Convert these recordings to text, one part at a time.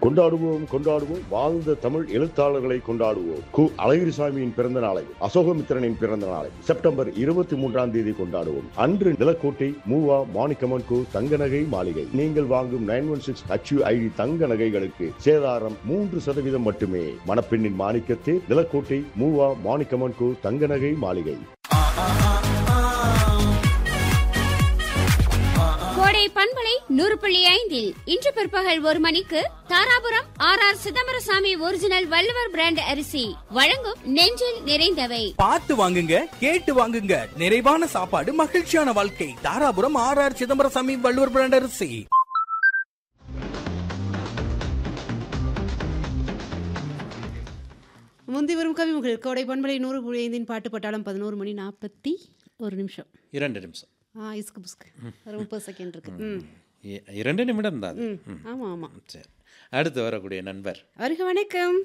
கொண்டாடுவோம் கொண்டாடுவோம் வாழ்ந்த தமிழ் எழுத்தாளர்களை கொண்டாடுவோம் கு அழகிரிசாமியின் பிறந்த நாளை அசோகமித்திரனின் பிறந்த நாளை செப்டம்பர் இருபத்தி மூன்றாம் தேதி கொண்டாடுவோம் அன்று நிலக்கோட்டை மூவா மாணிக்கமன் கு தங்க நகை மாளிகை நீங்கள் வாங்கும் நைன் ஒன் சிக்ஸ் ஐடி தங்க நகைகளுக்கு சேதாரம் மூன்று சதவீதம் மட்டுமே மணப்பெண்ணின் மாணிக்கத்தே நிலக்கோட்டை மூவா மாணிக்கமன் கு தங்க நகை மாளிகை கோடை பண்பலை நூறு புள்ளி ஐந்தில் இன்று பிற்பகல் ஒரு மணிக்கு Dharapuram R R Chidambarasamy original Valluvar brand அரிசி வழங்கும் நெஞ்சில் நிறைந்தவை பார்த்து வாங்குங்க கேட்டு வாங்குங்க நிறைவான சாப்பாடு மகிழ்ச்சியான வாழ்க்கை Dharapuram R R Chidambarasamy Valluvar brand அரிசி முந்தி வரும் கவிமுகள் கோடை பண்பலை நூறு புள்ளி ஐந்தின் பாட்டு பட்டாளம் பதினோரு மணி நாற்பத்தி ஒரு நிமிஷம் இரண்டு நிமிஷம் ஆ இஸ்கு புஸ்கு ஒரு முப்பது செகண்ட் இருக்கு ம் இ- இரண்டு நிமிடம் தான் அது. ம் ஆமாம் ஆமாம் சரி அடுத்து வரக்கூடிய நண்பர் வருக வணக்கம்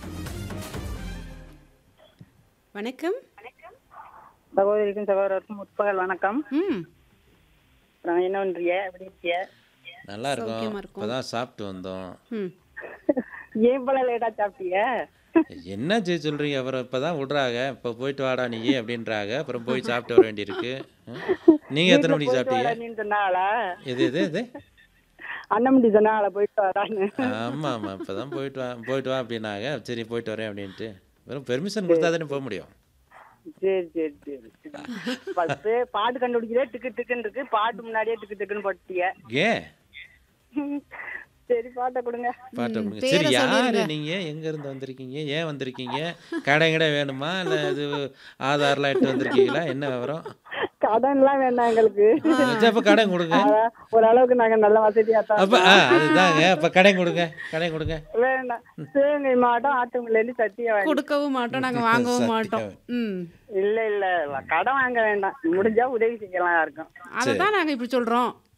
வணக்கம் சகோதரிக்கும் சகோதரருக்கும் முற்பகல் வணக்கம் ம் அப்புறம் என்ன பண்றீங்க எப்படி இருக்கீங்க நல்லா சௌக்கியமா இருக்கும் இருக்கும். இப்போதான் சாப்பிட்டு வந்தோம் ம் ஏன் போல லேட்டா சாப்பிட்டீங்க என்ன செய்ய சொல்றீங்க அப்புறம் இப்பதான் விடுறாங்க இப்போ போயிட்டு வாடா நீ அப்படின்றாங்க அப்புறம் போய் சாப்பிட்டு வர வேண்டியிருக்கு ம். நீங்க எத்தனை மணிக்கு சாப்பிட்டீங்க நீ சொன்னாங்களா எது எது எது அண்ணமண்டி சொன்னாங்களா போயிட்டு வரான்னு ஆமா ஆமா இப்பதான் போயிட்டு வா போயிட்டு வா அப்படின்னாங்க சரி போயிட்டு வரேன் அப்படின்ட்டு வெறும் பெர்மிஷன் கொடுத்தா தானே போக முடியும் சரி சரி சரி ஃபர்ஸ்ட் பாட்டு கண்டுபிடிக்கிறே டிக்கு டிக்குன்னு இருக்கு பாட்டு முன்னாடியே டிக்கு டிக்குன்னு போட்டீங்க ஏன் சரி பாட்டை கொடுங்க பாட்டை கொடுங்க பேரை சரி யாரு சொல்லிருங்க. நீங்க எங்க இருந்து வந்திருக்கீங்க ஏன் வந்திருக்கீங்க கடை கடை வேணுமா இல்ல இது ஆதார்லாம் எடுத்து வந்திருக்கீங்களா என்ன விவரம் கடன்லாம் வேண்டாம் எங்களுக்கு சரி, அப்ப கடன் கொடுங்க அதான், ஓரளவுக்கு நாங்க நல்ல வசதியா தான் அப்ப ஆ, அதுதாங்க அப்ப கடை கொடுங்க கடை கொடுங்க வேண்டாம் சிவகங்கை மாவட்டம் ஆட்டுமில்லேருந்து சத்தியா வாங்கி கொடுக்கவும் மாட்டோம் நாங்கள் வாங்கவும் மாட்டோம் ம் இல்ல இல்ல கடன் வாங்க வேண்டாம் முடிஞ்சா உதவி செய்யலாம் யாருக்கும் அதை தான் நாங்கள் இப்படி சொல்கிறோம்